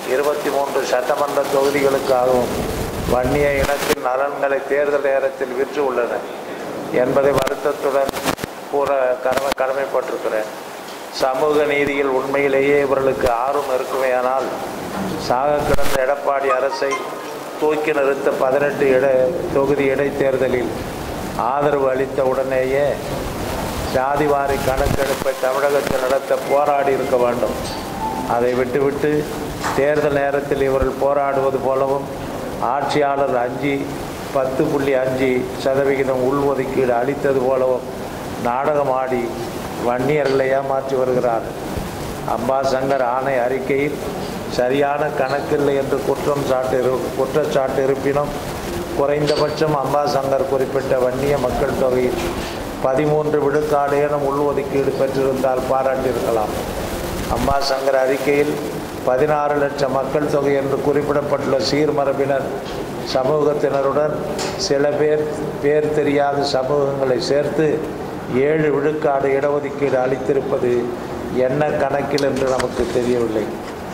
இருபத்தி மூன்று சட்டமன்ற தொகுதிகளுக்காகவும் வன்னிய இனத்தின் நலன்களை தேர்தல் நேரத்தில் விற்று உள்ளன என்பதை வருத்தத்துடன் கூற கடமை கடமைப்பட்டிருக்கிறேன் சமூக நீதியில் உண்மையிலேயே இவர்களுக்கு ஆர்வம் இருக்குமேயானால் சாக கிடந்த எடப்பாடி அரசை தூக்கி நிறுத்த பதினெட்டு இட தொகுதி இடைத்தேர்தலில் ஆதரவு அளித்த உடனேயே ஜாதிவாரி கணக்கெடுப்பை தமிழகத்தில் நடத்த போராடி இருக்க வேண்டும் அதை விட்டுவிட்டு தேர்தல் நேரத்தில் இவர்கள் போராடுவது போலவும் ஆட்சியாளர் அஞ்சு பத்து புள்ளி அஞ்சு சதவிகிதம் உள்ஒதுக்கீடு அளித்தது போலவும் நாடகமாடி வன்னியர்களை ஏமாற்றி வருகிறார் அம்பாசங்கர் ஆணை அறிக்கையில் சரியான கணக்கில்லை என்று குற்றம் சாட்டு இரு குற்றச்சாட்டு இருப்பினும் குறைந்தபட்சம் அம்பாசங்கர் குறிப்பிட்ட வன்னிய மக்கள் தொகையில் பதிமூன்று விழுக்காடேனும் உள்ஒதுக்கீடு பெற்றிருந்தால் பாராட்டியிருக்கலாம் அம்பாசங்கர் அறிக்கையில் பதினாறு லட்சம் மக்கள் தொகை என்று குறிப்பிடப்பட்டுள்ள சீர்மரபினர் சமூகத்தினருடன் சில பேர் பேர் தெரியாத சமூகங்களை சேர்த்து ஏழு விழுக்காடு இடஒதுக்கீடு அளித்திருப்பது என்ன கணக்கில் என்று நமக்கு தெரியவில்லை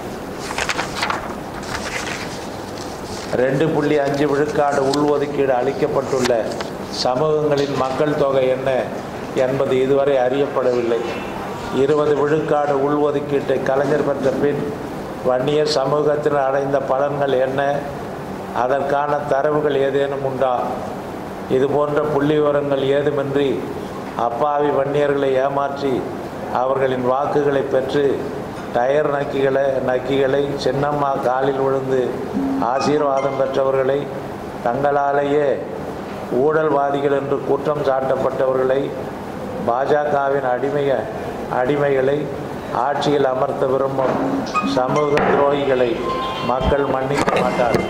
ரெண்டு புள்ளி அஞ்சு விழுக்காடு உள்ஒதுக்கீடு அளிக்கப்பட்டுள்ள சமூகங்களின் மக்கள் தொகை என்ன என்பது இதுவரை அறியப்படவில்லை இருபது விழுக்காடு உள்ஒதுக்கீட்டை கலைஞர் பெற்ற பின் வன்னியர் சமூகத்தினர் அடைந்த பலன்கள் என்ன அதற்கான தரவுகள் ஏதேனும் உண்டா இது போன்ற புள்ளி விவரங்கள் ஏதுமின்றி அப்பாவி வன்னியர்களை ஏமாற்றி அவர்களின் வாக்குகளை பெற்று டயர் நக்கிகளை நக்கிகளை சின்னம்மா காலில் விழுந்து ஆசீர்வாதம் பெற்றவர்களை தங்களாலேயே ஊழல்வாதிகள் என்று குற்றம் சாட்டப்பட்டவர்களை பாஜகவின் அடிமைய அடிமைகளை ஆட்சியில் அமர்த்த விரும்பும் சமூக துரோகிகளை மக்கள் மன்னிக்க மாட்டார்கள்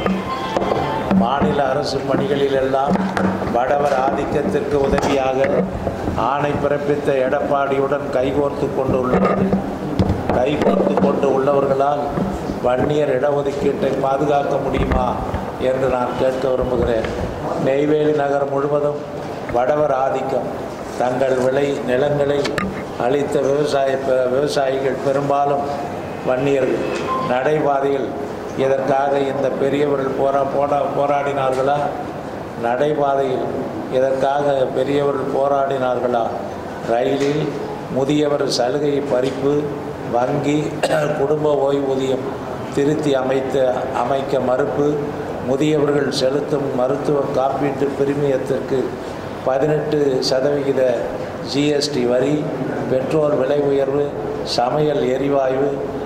மாநில அரசு பணிகளில் எல்லாம் வடவர் ஆதிக்கத்திற்கு உதவியாக ஆணை பிறப்பித்த எடப்பாடியுடன் கைகோர்த்து கொண்டு உள்ளது கைகோர்த்து கொண்டு உள்ளவர்களால் வன்னியர் இடஒதுக்கீட்டை பாதுகாக்க முடியுமா என்று நான் கேட்க விரும்புகிறேன் நெய்வேலி நகர் முழுவதும் வடவர் ஆதிக்கம் தங்கள் விளை நிலங்களை அளித்த விவசாய பெ- விவசாயிகள் பெரும்பாலும் வன்னியர்கள் நடைபாதையில் இதற்காக இந்த பெரியவர்கள் போரா போரா போராடினார்களா நடைபாதையில் இதற்காக பெரியவர்கள் போராடினார்களா ரயிலில் முதியவர் சலுகை பறிப்பு வங்கி குடும்ப ஓய்வூதியம் திருத்தி அமைத்த அமைக்க மறுப்பு முதியவர்கள் செலுத்தும் மருத்துவ காப்பீட்டு பிரிமியத்திற்கு பதினெட்டு சதவிகித ஜிஎஸ்டி வரி பெட்ரோல் விலை உயர்வு சமையல் எரிவாயு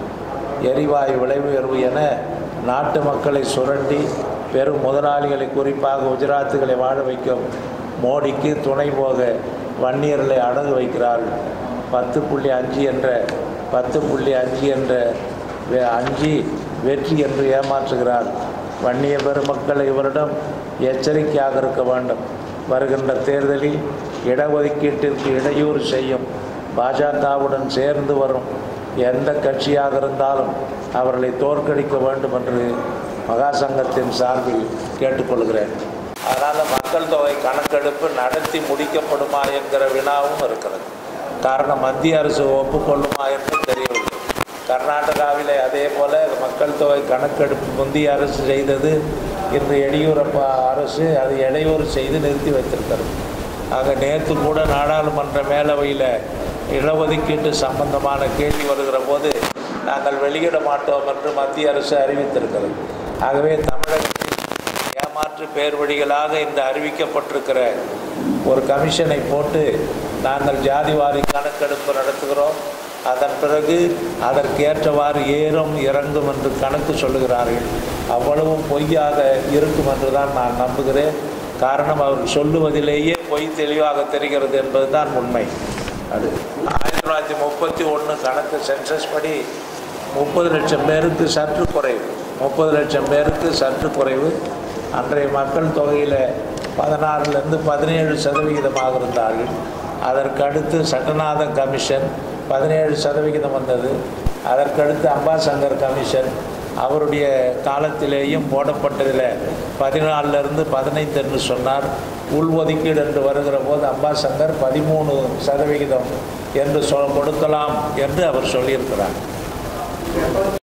எரிவாயு விலை உயர்வு என நாட்டு மக்களை சுரண்டி பெரும் முதலாளிகளை குறிப்பாக குஜராத்துகளை வாழ வைக்கும் மோடிக்கு துணை போக வன்னியர்களை அடகு வைக்கிறார்கள் பத்து புள்ளி அஞ்சு என்ற பத்து புள்ளி அஞ்சு என்ற வெ- அஞ்சு வெற்றி என்று ஏமாற்றுகிறார் வன்னிய பெருமக்கள் இவரிடம் எச்சரிக்கையாக இருக்க வேண்டும் வருகின்ற தேர்தலில் இடஒதுக்கீட்டிற்கு இடையூறு செய்யும் பாஜகவுடன் சேர்ந்து வரும் எந்த கட்சியாக இருந்தாலும் அவர்களை தோற்கடிக்க வேண்டும் என்று மகாசங்கத்தின் சார்பில் கேட்டுக்கொள்கிறேன் அதனால் மக்கள் தொகை கணக்கெடுப்பு நடத்தி முடிக்கப்படுமா என்கிற வினாவும் இருக்கிறது காரணம் மத்திய அரசு ஒப்புக்கொள்ளுமா என்று தெரியவில்லை கர்நாடகாவிலே அதே போல மக்கள் தொகை கணக்கெடுப்பு முந்தைய அரசு செய்தது இன்று எடியூரப்பா அரசு அது இடையூறு செய்து நிறுத்தி வைத்திருக்கிறது ஆக நேற்று கூட நாடாளுமன்ற மேலவையில் இடஒதுக்கீட்டு சம்பந்தமான கேள்வி வருகிற போது நாங்கள் வெளியிட மாட்டோம் என்று மத்திய அரசு அறிவித்திருக்கிறது ஆகவே தமிழகத்தில் ஏமாற்று பேர் வழிகளாக இந்த அறிவிக்கப்பட்டிருக்கிற ஒரு கமிஷனை போட்டு நாங்கள் ஜாதிவாரி கணக்கெடுப்பு நடத்துகிறோம் அதன் பிறகு அதற்கேற்றவாறு ஏறும் இறங்கும் என்று கணக்கு சொல்லுகிறார்கள் அவ்வளவும் பொய்யாக இருக்கும் என்று தான் நான் நம்புகிறேன் காரணம் அவர் சொல்லுவதிலேயே பொய் தெளிவாக தெரிகிறது என்பதுதான் உண்மை அது ஆயிரத்தி தொள்ளாயிரத்தி முப்பத்தி ஒன்று கணக்கு சென்சஸ் படி முப்பது லட்சம் பேருக்கு சற்று குறைவு முப்பது லட்சம் பேருக்கு சற்று குறைவு அன்றைய மக்கள் தொகையில் பதினாறுலேருந்து பதினேழு சதவிகிதமாக இருந்தார்கள் அதற்கடுத்து சட்டநாத கமிஷன் பதினேழு சதவிகிதம் வந்தது அதற்கடுத்து அம்பாசங்கர் கமிஷன் அவருடைய காலத்திலேயும் போடப்பட்டதில் பதினாலிருந்து பதினைந்து என்று சொன்னார் உள்ஒதுக்கீடு என்று வருகிற போது அம்பாசங்கர் பதிமூணு சதவிகிதம் என்று சொல் கொடுக்கலாம் என்று அவர் சொல்லியிருக்கிறார்